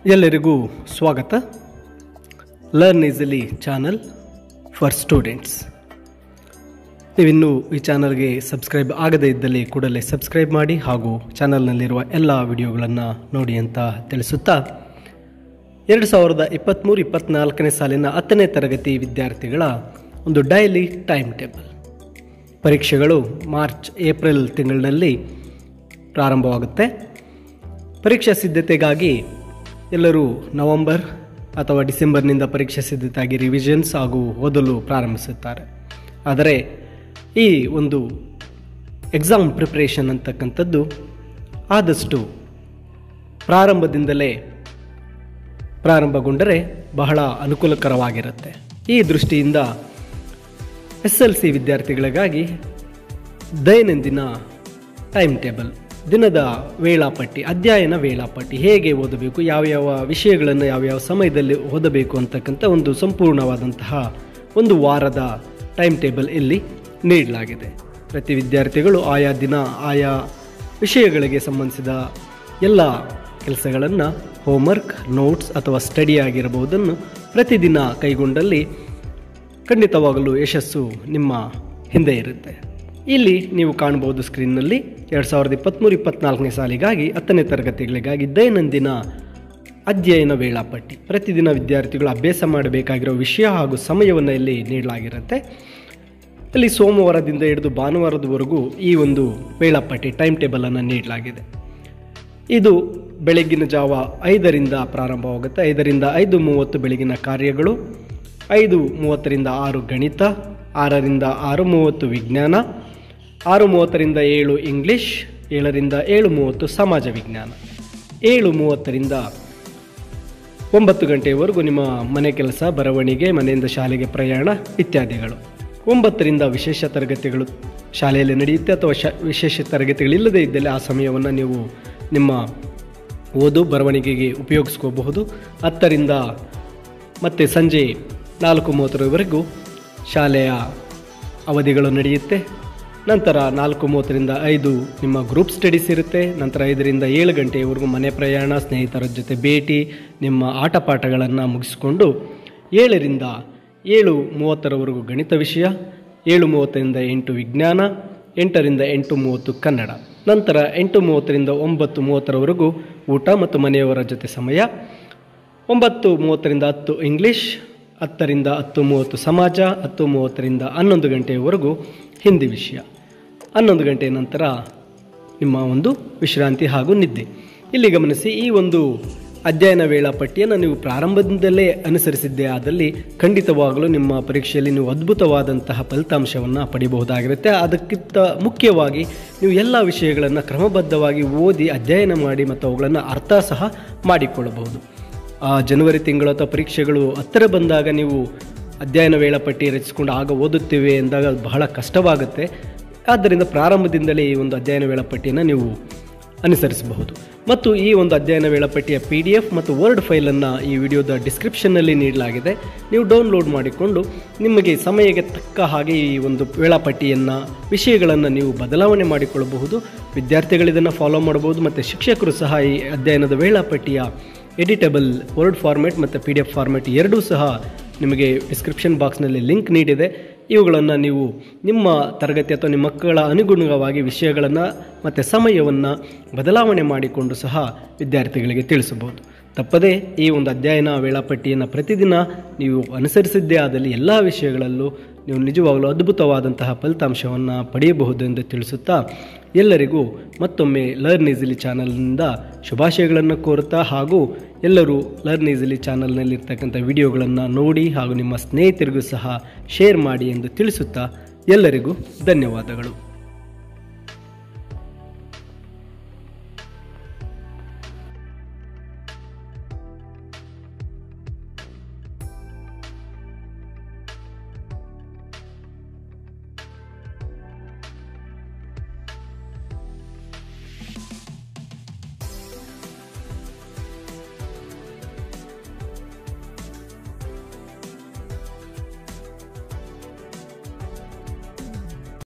ಎಲ್ಲರಿಗೂ ಸ್ವಾಗತ learn easily channel for students ನೀವಿನ್ನೂ ಈ ಚಾನಲ್ಗೆ ಸಬ್ಸ್ಕ್ರೈಬ್ ಆಗದೇ ಇದ್ದಲ್ಲಿ ಕೂಡಲೇ ಸಬ್ಸ್ಕ್ರೈಬ್ ಮಾಡಿ ಹಾಗೂ ಚಾನಲ್ನಲ್ಲಿರುವ ಎಲ್ಲ ವಿಡಿಯೋಗಳನ್ನು ನೋಡಿ ಅಂತ ತಿಳಿಸುತ್ತಾ ಎರಡು ಸಾವಿರದ ಇಪ್ಪತ್ತ್ಮೂರು ಇಪ್ಪತ್ತ್ನಾಲ್ಕನೇ ಸಾಲಿನ ಹತ್ತನೇ ತರಗತಿ ವಿದ್ಯಾರ್ಥಿಗಳ ಒಂದು ಡೈಲಿ ಟೈಮ್ ಟೇಬಲ್ ಪರೀಕ್ಷೆಗಳು ಮಾರ್ಚ್ ಏಪ್ರಿಲ್ ತಿಂಗಳಿನಲ್ಲಿ ಪ್ರಾರಂಭವಾಗುತ್ತೆ ಪರೀಕ್ಷಾ ಸಿದ್ಧತೆಗಾಗಿ ಎಲ್ಲರೂ ನವೆಂಬರ್ ಅಥವಾ ಡಿಸೆಂಬರ್ನಿಂದ ಪರೀಕ್ಷಾ ಸಿದ್ಧತೆಯಾಗಿ ರಿವಿಷನ್ಸ್ ಹಾಗೂ ಓದಲು ಪ್ರಾರಂಭಿಸುತ್ತಾರೆ ಆದರೆ ಈ ಒಂದು ಎಕ್ಸಾಮ್ ಪ್ರಿಪ್ರೇಷನ್ ಅಂತಕ್ಕಂಥದ್ದು ಆದಷ್ಟು ಪ್ರಾರಂಭದಿಂದಲೇ ಪ್ರಾರಂಭಗೊಂಡರೆ ಬಹಳ ಅನುಕೂಲಕರವಾಗಿರುತ್ತೆ ಈ ದೃಷ್ಟಿಯಿಂದ ಎಸ್ ಎಲ್ ಸಿ ವಿದ್ಯಾರ್ಥಿಗಳಿಗಾಗಿ ದೈನಂದಿನ ಟೈಮ್ ಟೇಬಲ್ ದಿನದ ವೇಳಾಪಟ್ಟಿ ಅಧ್ಯಯನ ವೇಳಾಪಟ್ಟಿ ಹೇಗೆ ಓದಬೇಕು ಯಾವ್ಯಾವ ವಿಷಯಗಳನ್ನು ಯಾವ್ಯಾವ ಸಮಯದಲ್ಲಿ ಓದಬೇಕು ಅಂತಕ್ಕಂಥ ಒಂದು ಸಂಪೂರ್ಣವಾದಂತಹ ಒಂದು ವಾರದ ಟೈಮ್ ಟೇಬಲ್ ಇಲ್ಲಿ ನೀಡಲಾಗಿದೆ ಪ್ರತಿ ವಿದ್ಯಾರ್ಥಿಗಳು ಆಯಾ ದಿನ ಆಯಾ ವಿಷಯಗಳಿಗೆ ಸಂಬಂಧಿಸಿದ ಎಲ್ಲ ಕೆಲಸಗಳನ್ನು ಹೋಮ್ವರ್ಕ್ ನೋಟ್ಸ್ ಅಥವಾ ಸ್ಟಡಿ ಆಗಿರಬಹುದನ್ನು ಪ್ರತಿದಿನ ಕೈಗೊಂಡಲ್ಲಿ ಖಂಡಿತವಾಗಲೂ ಯಶಸ್ಸು ನಿಮ್ಮ ಹಿಂದೆ ಇರುತ್ತೆ ಇಲ್ಲಿ ನೀವು ಕಾಣಬಹುದು ಸ್ಕ್ರೀನ್ನಲ್ಲಿ ಎರಡು ಸಾವಿರದ ಇಪ್ಪತ್ತ್ಮೂರು ಇಪ್ಪತ್ತ್ನಾಲ್ಕನೇ ಸಾಲಿಗಾಗಿ ಹತ್ತನೇ ತರಗತಿಗಳಿಗಾಗಿ ದೈನಂದಿನ ಅಧ್ಯಯನ ವೇಳಾಪಟ್ಟಿ ಪ್ರತಿದಿನ ವಿದ್ಯಾರ್ಥಿಗಳು ಅಭ್ಯಾಸ ಮಾಡಬೇಕಾಗಿರೋ ವಿಷಯ ಹಾಗೂ ಸಮಯವನ್ನು ಇಲ್ಲಿ ನೀಡಲಾಗಿರುತ್ತೆ ಇಲ್ಲಿ ಸೋಮವಾರದಿಂದ ಹಿಡಿದು ಭಾನುವಾರದವರೆಗೂ ಈ ಒಂದು ವೇಳಾಪಟ್ಟಿ ಟೈಮ್ ಟೇಬಲನ್ನು ನೀಡಲಾಗಿದೆ ಇದು ಬೆಳಗ್ಗಿನ ಜಾವ ಐದರಿಂದ ಪ್ರಾರಂಭವಾಗುತ್ತೆ ಐದರಿಂದ ಐದು ಮೂವತ್ತು ಬೆಳಗಿನ ಕಾರ್ಯಗಳು ಐದು ಮೂವತ್ತರಿಂದ ಆರು ಗಣಿತ ಆರರಿಂದ ಆರು ಮೂವತ್ತು ವಿಜ್ಞಾನ ಆರು ಮೂವತ್ತರಿಂದ ಏಳು ಇಂಗ್ಲಿಷ್ ಏಳರಿಂದ ಏಳು ಮೂವತ್ತು ಸಮಾಜ ವಿಜ್ಞಾನ ಏಳು ಮೂವತ್ತರಿಂದ ಒಂಬತ್ತು ಗಂಟೆಯವರೆಗೂ ನಿಮ್ಮ ಮನೆ ಕೆಲಸ ಬರವಣಿಗೆ ಮನೆಯಿಂದ ಶಾಲೆಗೆ ಪ್ರಯಾಣ ಇತ್ಯಾದಿಗಳು ಒಂಬತ್ತರಿಂದ ವಿಶೇಷ ತರಗತಿಗಳು ಶಾಲೆಯಲ್ಲಿ ನಡೆಯುತ್ತೆ ಅಥವಾ ಶ ವಿಶೇಷ ತರಗತಿಗಳಿಲ್ಲದೇ ಇದ್ದಲ್ಲಿ ಆ ಸಮಯವನ್ನು ನೀವು ನಿಮ್ಮ ಓದು ಬರವಣಿಗೆಗೆ ಉಪಯೋಗಿಸ್ಕೋಬಹುದು ಹತ್ತರಿಂದ ಮತ್ತು ಸಂಜೆ ನಾಲ್ಕು ಮೂವತ್ತರವರೆಗೂ ಶಾಲೆಯ ಅವಧಿಗಳು ನಡೆಯುತ್ತೆ ನಂತರ ನಾಲ್ಕು ಮೂವತ್ತರಿಂದ ಐದು ನಿಮ್ಮ ಗ್ರೂಪ್ ಸ್ಟಡೀಸ್ ಇರುತ್ತೆ ನಂತರ ಐದರಿಂದ ಏಳು ಗಂಟೆಯವರೆಗೂ ಮನೆ ಪ್ರಯಾಣ ಸ್ನೇಹಿತರ ಜೊತೆ ಭೇಟಿ ನಿಮ್ಮ ಆಟ ಪಾಠಗಳನ್ನು ಮುಗಿಸಿಕೊಂಡು ಏಳರಿಂದ ಏಳು ಮೂವತ್ತರವರೆಗೂ ಗಣಿತ ವಿಷಯ ಏಳು ಮೂವತ್ತರಿಂದ ಎಂಟು ವಿಜ್ಞಾನ ಎಂಟರಿಂದ ಎಂಟು ಮೂವತ್ತು ಕನ್ನಡ ನಂತರ ಎಂಟು ಮೂವತ್ತರಿಂದ ಒಂಬತ್ತು ಮೂವತ್ತರವರೆಗೂ ಊಟ ಮತ್ತು ಮನೆಯವರ ಜೊತೆ ಸಮಯ ಒಂಬತ್ತು ಮೂವತ್ತರಿಂದ ಹತ್ತು ಇಂಗ್ಲಿಷ್ ಹತ್ತರಿಂದ ಹತ್ತು ಮೂವತ್ತು ಸಮಾಜ ಹತ್ತು ಮೂವತ್ತರಿಂದ ಹನ್ನೊಂದು ಗಂಟೆಯವರೆಗೂ ಹಿಂದಿ ವಿಷಯ ಹನ್ನೊಂದು ಗಂಟೆಯ ನಂತರ ನಿಮ್ಮ ಒಂದು ವಿಶ್ರಾಂತಿ ಹಾಗೂ ನಿದ್ದೆ ಇಲ್ಲಿ ಗಮನಿಸಿ ಈ ಒಂದು ಅಧ್ಯಯನ ವೇಳಾಪಟ್ಟಿಯನ್ನು ನೀವು ಪ್ರಾರಂಭದಿಂದಲೇ ಅನುಸರಿಸಿದ್ದೇ ಆದಲ್ಲಿ ಖಂಡಿತವಾಗಲೂ ನಿಮ್ಮ ಪರೀಕ್ಷೆಯಲ್ಲಿ ನೀವು ಅದ್ಭುತವಾದಂತಹ ಫಲಿತಾಂಶವನ್ನು ಪಡೆಯಬಹುದಾಗಿರುತ್ತೆ ಅದಕ್ಕಿಂತ ಮುಖ್ಯವಾಗಿ ನೀವು ಎಲ್ಲ ವಿಷಯಗಳನ್ನು ಕ್ರಮಬದ್ಧವಾಗಿ ಓದಿ ಅಧ್ಯಯನ ಮಾಡಿ ಮತ್ತು ಅವುಗಳನ್ನು ಅರ್ಥ ಸಹ ಮಾಡಿಕೊಳ್ಳಬಹುದು ಆ ಜನವರಿ ತಿಂಗಳು ಅಥವಾ ಪರೀಕ್ಷೆಗಳು ಹತ್ತಿರ ಬಂದಾಗ ನೀವು ಅಧ್ಯಯನ ವೇಳಾಪಟ್ಟಿ ರಚಿಸಿಕೊಂಡು ಆಗ ಓದುತ್ತೇವೆ ಎಂದಾಗ ಅದು ಬಹಳ ಕಷ್ಟವಾಗುತ್ತೆ ಆದ್ದರಿಂದ ಪ್ರಾರಂಭದಿಂದಲೇ ಈ ಒಂದು ಅಧ್ಯಯನ ವೇಳಾಪಟ್ಟಿಯನ್ನು ನೀವು ಅನುಸರಿಸಬಹುದು ಮತ್ತು ಈ ಒಂದು ಅಧ್ಯಯನ ವೇಳಾಪಟ್ಟಿಯ ಪಿ ಡಿ ಎಫ್ ಮತ್ತು ವರ್ಡ್ ಫೈಲನ್ನು ಈ ವಿಡಿಯೋದ ಡಿಸ್ಕ್ರಿಪ್ಷನ್ನಲ್ಲಿ ನೀಡಲಾಗಿದೆ ನೀವು ಡೌನ್ಲೋಡ್ ಮಾಡಿಕೊಂಡು ನಿಮಗೆ ಸಮಯಕ್ಕೆ ತಕ್ಕ ಹಾಗೆ ಈ ಒಂದು ವೇಳಾಪಟ್ಟಿಯನ್ನು ವಿಷಯಗಳನ್ನು ನೀವು ಬದಲಾವಣೆ ಮಾಡಿಕೊಳ್ಳಬಹುದು ವಿದ್ಯಾರ್ಥಿಗಳು ಇದನ್ನು ಫಾಲೋ ಮಾಡಬಹುದು ಮತ್ತು ಶಿಕ್ಷಕರು ಸಹ ಈ ಅಧ್ಯಯನದ ವೇಳಾಪಟ್ಟಿಯ ಎಡಿಟಬಲ್ ವರ್ಡ್ ಫಾರ್ಮೆಟ್ ಮತ್ತು ಪಿ ಡಿ ಎಫ್ ಫಾರ್ಮೆಟ್ ಎರಡೂ ಸಹ ನಿಮಗೆ ಡಿಸ್ಕ್ರಿಪ್ಷನ್ ಬಾಕ್ಸ್ನಲ್ಲಿ ಲಿಂಕ್ ನೀಡಿದೆ ಇವುಗಳನ್ನು ನೀವು ನಿಮ್ಮ ತರಗತಿ ಅಥವಾ ನಿಮ್ಮ ಮಕ್ಕಳ ಅನುಗುಣವಾಗಿ ವಿಷಯಗಳನ್ನು ಮತ್ತು ಸಮಯವನ್ನು ಬದಲಾವಣೆ ಮಾಡಿಕೊಂಡು ಸಹ ವಿದ್ಯಾರ್ಥಿಗಳಿಗೆ ತಿಳಿಸಬಹುದು ತಪ್ಪದೇ ಈ ಒಂದು ಅಧ್ಯಯನ ವೇಳಾಪಟ್ಟಿಯನ್ನು ಪ್ರತಿದಿನ ನೀವು ಅನುಸರಿಸಿದ್ದೇ ಆದಲ್ಲಿ ಎಲ್ಲ ವಿಷಯಗಳಲ್ಲೂ ನೀವು ನಿಜವಾಗಲೂ ಅದ್ಭುತವಾದಂತಹ ಫಲಿತಾಂಶವನ್ನು ಪಡೆಯಬಹುದು ಎಂದು ತಿಳಿಸುತ್ತಾ ಎಲ್ಲರಿಗೂ ಮತ್ತೊಮ್ಮೆ ಲರ್ನ್ ಈಸಿಲಿ ಚಾನಲ್ನಿಂದ ಶುಭಾಶಯಗಳನ್ನು ಕೋರುತ್ತಾ ಹಾಗೂ ಎಲ್ಲರೂ ಲರ್ನ್ ಈಸಿಲಿ ಚಾನಲ್ನಲ್ಲಿರ್ತಕ್ಕಂಥ ವಿಡಿಯೋಗಳನ್ನು ನೋಡಿ ಹಾಗೂ ನಿಮ್ಮ ಸ್ನೇಹಿತರಿಗೂ ಸಹ ಶೇರ್ ಮಾಡಿ ಎಂದು ತಿಳಿಸುತ್ತಾ ಎಲ್ಲರಿಗೂ ಧನ್ಯವಾದಗಳು